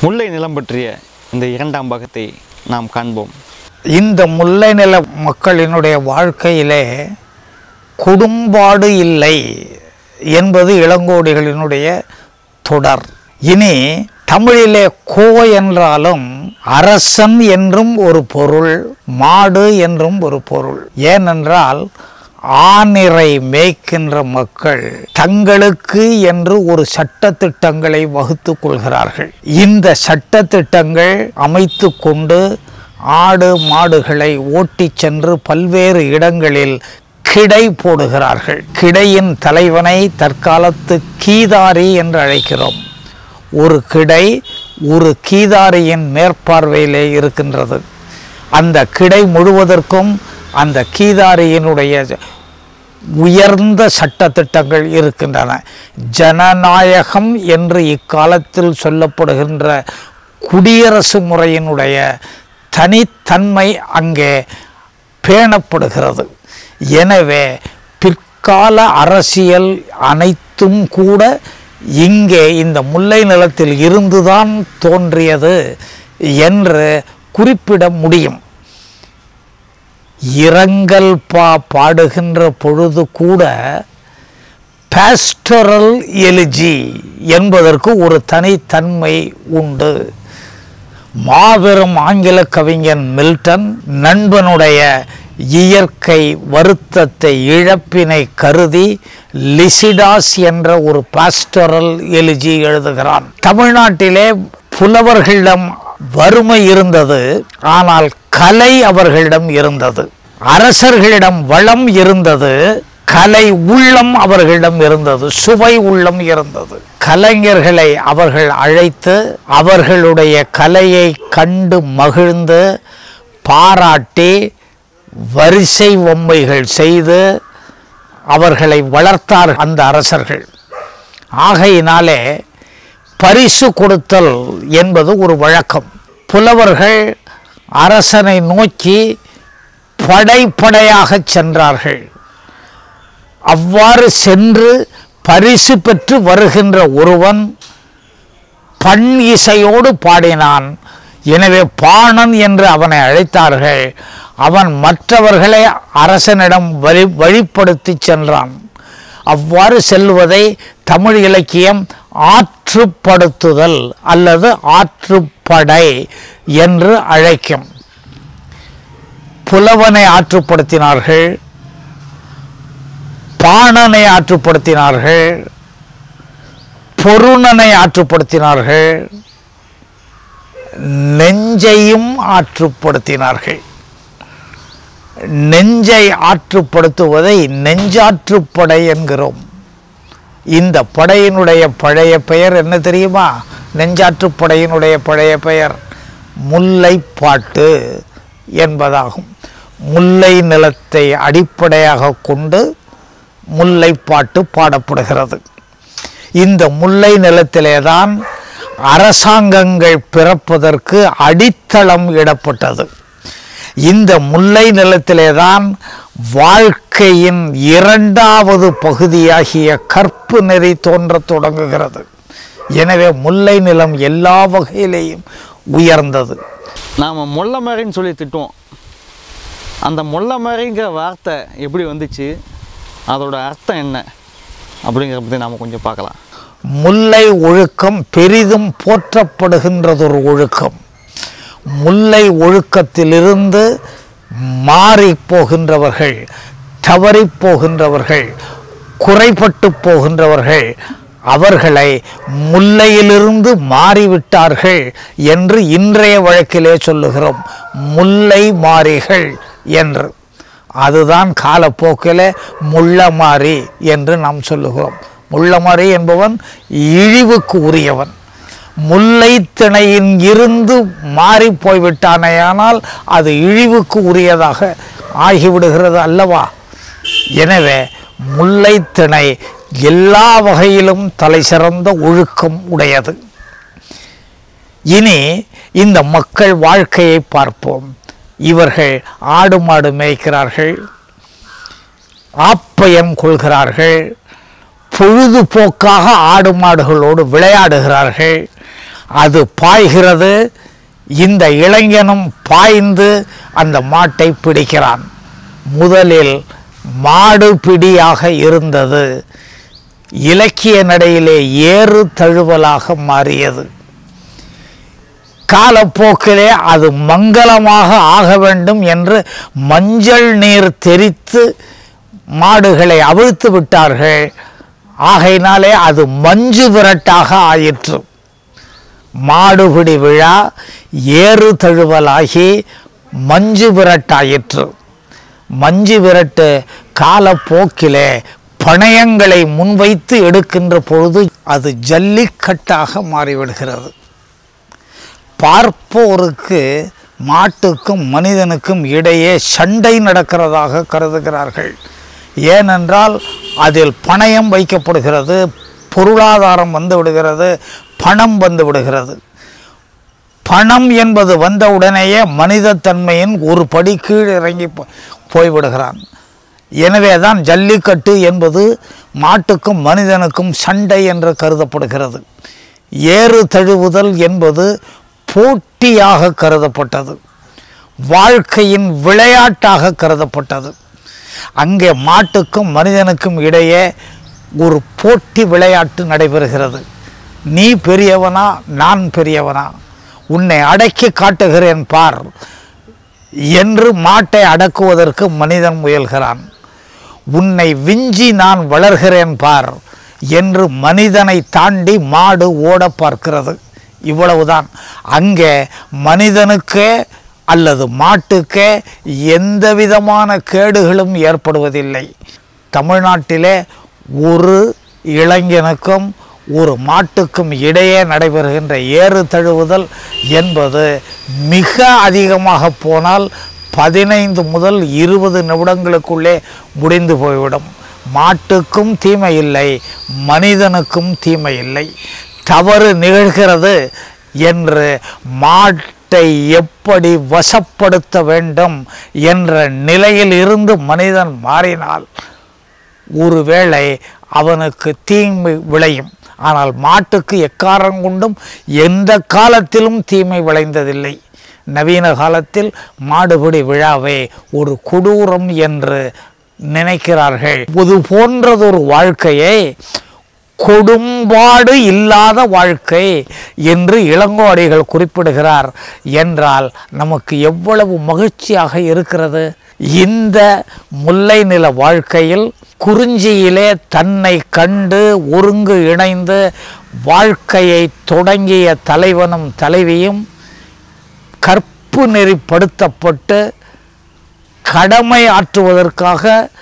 முல்லை நிலம் பற்றிய இந்த இரண்டாம் பாகத்தை நாம் காண்போம் இந்த முல்லை நில மக்களினுடைய வாழ்க்கையிலே கொடும்பாடு இல்லை என்பது இளங்கோடிகளினுடைய தொடர் இனி தமிழிலே கோ என்றாலும் அரசன் என்றும் ஒரு பொருள் மாடு என்றும் ஒரு பொருள் ஏனென்றால் ஆனிரை மேய்க்கின்ற மக்கள் தங்களுக்கு என்று ஒரு சட்டத்திட்டங்களை வகுத்து கொள்கிறார்கள் இந்த சட்டத்திட்டங்கள் அமைத்து கொண்டு ஆடு மாடுகளை ஓட்டிச் சென்று பல்வேறு இடங்களில் கிடை போடுகிறார்கள் கிடையின் தலைவனை தற்காலத்து கீதாரி என்று அழைக்கிறோம் ஒரு கிடை ஒரு கீதாரியின் மேற்பார்வையிலே இருக்கின்றது அந்த கிடை முழுவதற்கும் அந்த கீதாரியினுடைய உயர்ந்த சட்டத்திட்டங்கள் இருக்கின்றன ஜனநாயகம் என்று இக்காலத்தில் சொல்லப்படுகின்ற குடியரசு முறையினுடைய தனித்தன்மை அங்கே பேணப்படுகிறது எனவே பிற்கால அரசியல் அனைத்தும் கூட இங்கே இந்த முல்லை நிலத்தில் இருந்துதான் தோன்றியது என்று குறிப்பிட முடியும் இரங்கல் பா பாடுகின்ற பொழுது கூட பாஸ்டரல் எலிஜி என்பதற்கு ஒரு தனித்தன்மை உண்டு மாபெரும் ஆங்கில கவிஞன் மில்டன் நண்பனுடைய இயற்கை வருத்தத்தை இழப்பினை கருதி லிசிடாஸ் என்ற ஒரு பாஸ்டரல் எலிஜி எழுதுகிறான் தமிழ்நாட்டிலே புலவர்களிடம் வறுமை இருந்தது ஆனால் கலை அவர்களிடம் இருந்தது அரசர்களிடம் வளம் இருந்தது கலை உள்ளம் அவர்களிடம் இருந்தது சுவை உள்ளம் இருந்தது கலைஞர்களை அவர்கள் அழைத்து அவர்களுடைய கலையை கண்டு மகிழ்ந்து பாராட்டி வரிசை பொம்மைகள் செய்து அவர்களை வளர்த்தார் அந்த அரசர்கள் ஆகையினாலே பரிசு கொடுத்தல் என்பது ஒரு வழக்கம் புலவர்கள் அரசனை நோக்கி படைப்படையாக சென்றார்கள் அவ்வாறு சென்று பரிசு பெற்று வருகின்ற ஒருவன் பண் இசையோடு பாடினான் எனவே பாணன் என்று அவனை அழைத்தார்கள் அவன் மற்றவர்களை அரசனிடம் வழி வழிப்படுத்தி சென்றான் அவ்வாறு செல்வதை தமிழ் இலக்கியம் ஆற்றுப்படுத்துதல் அல்லது ஆற்றுப்படை என்று அழைக்கும் புலவனை ஆற்றுப்படுத்தினார்கள் பாணனை ஆற்றுப்படுத்தினார்கள் பொருணனை ஆற்றுப்படுத்தினார்கள் நெஞ்சையும் ஆற்றுப்படுத்தினார்கள் நெஞ்சை ஆற்றுப்படுத்துவதை நெஞ்சாற்றுப்படை என்கிறோம் இந்த படையினுடைய பழைய பெயர் என்ன தெரியுமா நெஞ்சாற்றுப்படையினுடைய பழைய பெயர் முல்லைப்பாட்டு என்பதாகும் முல்லை நிலத்தை அடிப்படையாக கொண்டு முல்லைப்பாட்டு பாடப்படுகிறது இந்த முல்லை நிலத்திலே தான் அரசாங்கங்கள் பிறப்பதற்கு அடித்தளம் இடப்பட்டது இந்த முல்லை நிலத்திலே தான் வாழ்க்கையின் இரண்டாவது பகுதியாகிய கற்பு நெறி தோன்றத் தொடங்குகிறது எனவே முல்லை நிலம் எல்லா வகையிலேயும் உயர்ந்தது நாம் முல்லை மாதிரின்னு சொல்லி திட்டுவோம் அந்த முல்லை மாதிரிங்கிற வார்த்தை எப்படி வந்துச்சு அதோட அர்த்தம் என்ன அப்படிங்கிறத பற்றி நாம் கொஞ்சம் பார்க்கலாம் முல்லை ஒழுக்கம் பெரிதும் போற்றப்படுகின்றதொரு ஒழுக்கம் முல்லை ஒழுக்கத்திலிருந்து மாறி போகின்றவர்கள் தவறி போகின்றவர்கள் குறைபட்டு போகின்றவர்கள் அவர்களை முல்லையிலிருந்து மாறிவிட்டார்கள் என்று இன்றைய வழக்கிலே சொல்லுகிறோம் முல்லை மாறிகள் என்று அதுதான் காலப்போக்கில் முள்ளமாரி என்று நாம் சொல்லுகிறோம் முள்ளமாரி என்பவன் இழிவுக்கு உரியவன் முல்லை திணையின் இருந்து மாறி போய்விட்டானேயானால் அது இழிவுக்கு உரியதாக ஆகிவிடுகிறது அல்லவா எனவே முல்லை திணை எல்லா வகையிலும் தலை சிறந்த ஒழுக்கம் உடையது இனி இந்த மக்கள் வாழ்க்கையை பார்ப்போம் இவர்கள் ஆடு மாடு மேய்க்கிறார்கள் ஆப்பயம் கொள்கிறார்கள் பொழுதுபோக்காக ஆடு மாடுகளோடு விளையாடுகிறார்கள் அது பாய்கிறது இந்த இளைஞனும் பாய்ந்து அந்த மாட்டை பிடிக்கிறான் முதலில் மாடு பிடியாக இருந்தது இலக்கிய நடையிலே ஏறு தழுவலாக மாறியது காலப்போக்கிலே அது மங்களமாக ஆக வேண்டும் என்று மஞ்சள் நீர் தெரித்து மாடுகளை அவிழ்த்து விட்டார்கள் ஆகையினாலே அது மஞ்சு விரட்டாக ஆயிற்று மாடுபிடி விழா ஏறு தழுவலாகி மஞ்சு விரட்டாயிற்று மஞ்சு விரட்டு காலப்போக்கிலே பணயங்களை முன்வைத்து எடுக்கின்ற பொழுது அது ஜல்லிக்கட்டாக மாறிவிடுகிறது பார்ப்போருக்கு மாட்டுக்கும் மனிதனுக்கும் இடையே சண்டை நடக்கிறதாக கருதுகிறார்கள் ஏனென்றால் அதில் பணயம் வைக்கப்படுகிறது பொருளாதாரம் வந்து விடுகிறது பணம் வந்து விடுகிறது பணம் என்பது வந்தவுடனேயே மனிதத்தன்மையின் ஒரு படி கீழ் இறங்கி போ- போய்விடுகிறான் எனவே தான் ஜல்லிக்கட்டு என்பது மாட்டுக்கும் மனிதனுக்கும் சண்டை என்று கருதப்படுகிறது ஏறு தழுவுதல் என்பது போட்டியாக கருதப்பட்டது வாழ்க்கையின் விளையாட்டாக கருதப்பட்டது அங்கே மாட்டுக்கும் மனிதனுக்கும் இடையே ஒரு போட்டி விளையாட்டு நடைபெறுகிறது நீ பெரியவனா நான் பெரியவனா உன்னை அடக்கி காட்டுகிறேன் பார் என்று மாட்டை அடக்குவதற்கு மனிதன் முயல்கிறான் உன்னை விஞ்சி நான் வளர்கிறேன் பார் என்று மனிதனை தாண்டி மாடு ஓட பார்க்கிறது இவ்வளவுதான் அங்கே மனிதனுக்கே அல்லது மாட்டுக்கே எந்த விதமான கேடுகளும் ஏற்படுவதில்லை தமிழ்நாட்டிலே ஒரு இளைஞனுக்கும் ஒரு மாட்டுக்கும் இடையே நடைபெறுகின்ற ஏறு தழுவுதல் என்பது மிக அதிகமாக போனால் பதினைந்து முதல் இருபது நிமிடங்களுக்குள்ளே முடிந்து போய்விடும் மாட்டுக்கும் தீமை இல்லை மனிதனுக்கும் தீமை இல்லை தவறு நிகழ்கிறது என்று மாட்டை எப்படி வசப்படுத்த வேண்டும் என்ற நிலையில் இருந்து மனிதன் மாறினால் ஒருவேளை அவனுக்கு தீமை விளையும் ஆனால் மாட்டுக்கு எக்காரம் கொண்டும் எந்த காலத்திலும் தீமை விளைந்ததில்லை நவீன காலத்தில் மாடுபிடி விழாவை ஒரு கொடூரம் என்று நினைக்கிறார்கள் இது போன்றதொரு வாழ்க்கையை கொடும்பாடு இல்லாத வாழ்க்கை என்று இளங்கோடிகள் குறிப்பிடுகிறார் என்றால் நமக்கு எவ்வளவு மகிழ்ச்சியாக இருக்கிறது இந்த முல்லை நில வாழ்க்கையில் குறிஞ்சியிலே தன்னை கண்டு ஒருங்கு இணைந்து வாழ்க்கையை தொடங்கிய தலைவனும் தலைவியும் கற்பு நெறிப்படுத்தப்பட்டு கடமை ஆற்றுவதற்காக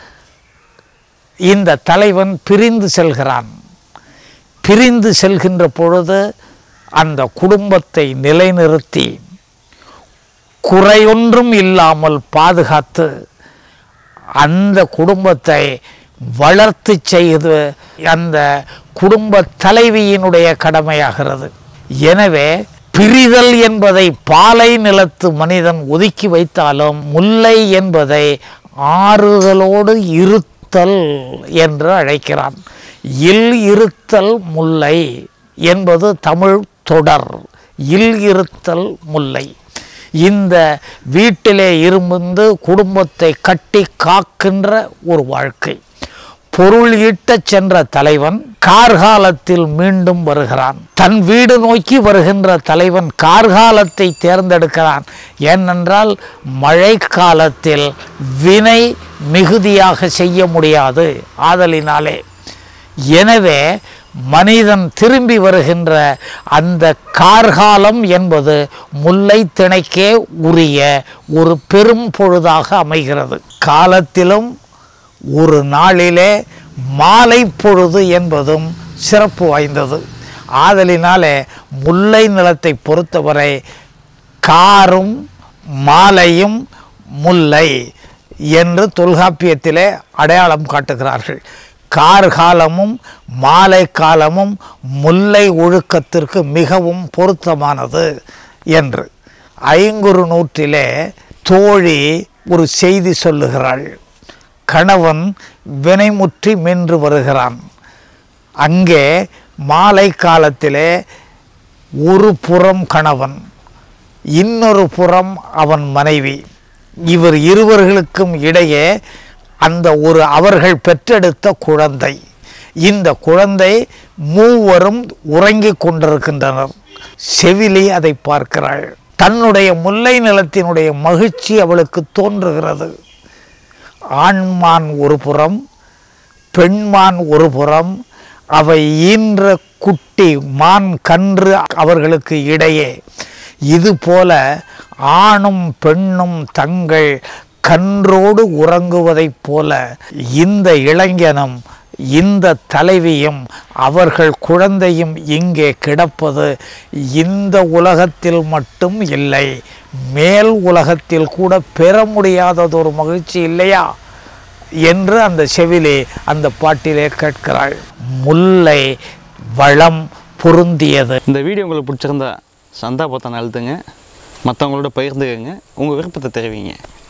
இந்த தலைவன் பிரிந்து செல்கிறான் பிரிந்து செல்கின்ற பொழுது அந்த குடும்பத்தை நிலைநிறுத்தி குறையொன்றும் இல்லாமல் பாதுகாத்து அந்த குடும்பத்தை வளர்த்து செய்து அந்த குடும்ப தலைவியினுடைய கடமையாகிறது எனவே பிரிதல் என்பதை பாலை நிலத்து மனிதன் ஒதுக்கி வைத்தாலும் முல்லை என்பதை ஆறுதலோடு இருத்தல் என்று அழைக்கிறான் இல் இருத்தல் முல்லை என்பது தமிழ் தொடர் இல் இருத்தல் முல்லை இந்த வீட்டிலே இருந்து குடும்பத்தை கட்டி காக்கின்ற ஒரு வாழ்க்கை பொருள் ஈட்டச் சென்ற தலைவன் கார்காலத்தில் மீண்டும் வருகிறான் தன் வீடு நோக்கி வருகின்ற தலைவன் கார்காலத்தை தேர்ந்தெடுக்கிறான் ஏனென்றால் மழை காலத்தில் வினை மிகுதியாக செய்ய முடியாது ஆதலினாலே எனவே மனிதன் திரும்பி வருகின்ற அந்த கார்காலம் என்பது முல்லை திணைக்கே உரிய ஒரு பெரும் பொழுதாக அமைகிறது காலத்திலும் ஒரு நாளிலே மாலை பொழுது என்பதும் சிறப்பு வாய்ந்தது ஆதலினாலே முல்லை நிலத்தை பொறுத்தவரை காரும் மாலையும் முல்லை என்று தொல்காப்பியத்திலே அடையாளம் காட்டுகிறார்கள் கார்காலமும் மாலை காலமும் முல்லை ஒழுக்கத்திற்கு மிகவும் பொருத்தமானது என்று ஐங்குறு நூற்றிலே தோழி ஒரு செய்தி சொல்லுகிறாள் கணவன் வினைமுற்றி மென்று வருகிறான் அங்கே மாலை காலத்திலே ஒரு புறம் கணவன் இன்னொரு புறம் அவன் மனைவி இவர் இருவர்களுக்கும் இடையே அந்த ஒரு அவர்கள் பெற்றெடுத்த குழந்தை இந்த குழந்தை மூவரும் உறங்கிக் கொண்டிருக்கின்றனர் செவிலி அதை பார்க்கிறாள் தன்னுடைய முல்லை நிலத்தினுடைய மகிழ்ச்சி அவளுக்கு தோன்றுகிறது ஆண்மான் ஒரு புறம் பெண்மான் ஒரு புறம் அவை ஈன்ற குட்டி மான் கன்று அவர்களுக்கு இடையே இதுபோல ஆணும் பெண்ணும் தங்கள் கன்றோடு உறங்குவதைப் போல இந்த இளைஞனும் இந்த தலைவியும் அவர்கள் குழந்தையும் இங்கே கிடப்பது இந்த உலகத்தில் மட்டும் இல்லை மேல் உலகத்தில் கூட பெற முடியாததொரு மகிழ்ச்சி இல்லையா என்று அந்த செவிலே அந்த பாட்டிலே கேட்கிறாள் முல்லை வளம் பொருந்தியது இந்த வீடியோ உங்களுக்கு பிடிச்சிருந்தா சந்தா பொத்தான அழுத்துங்க மற்றவங்களோட பகிர்ந்துக்கங்க உங்கள் விருப்பத்தை தெரிவிங்க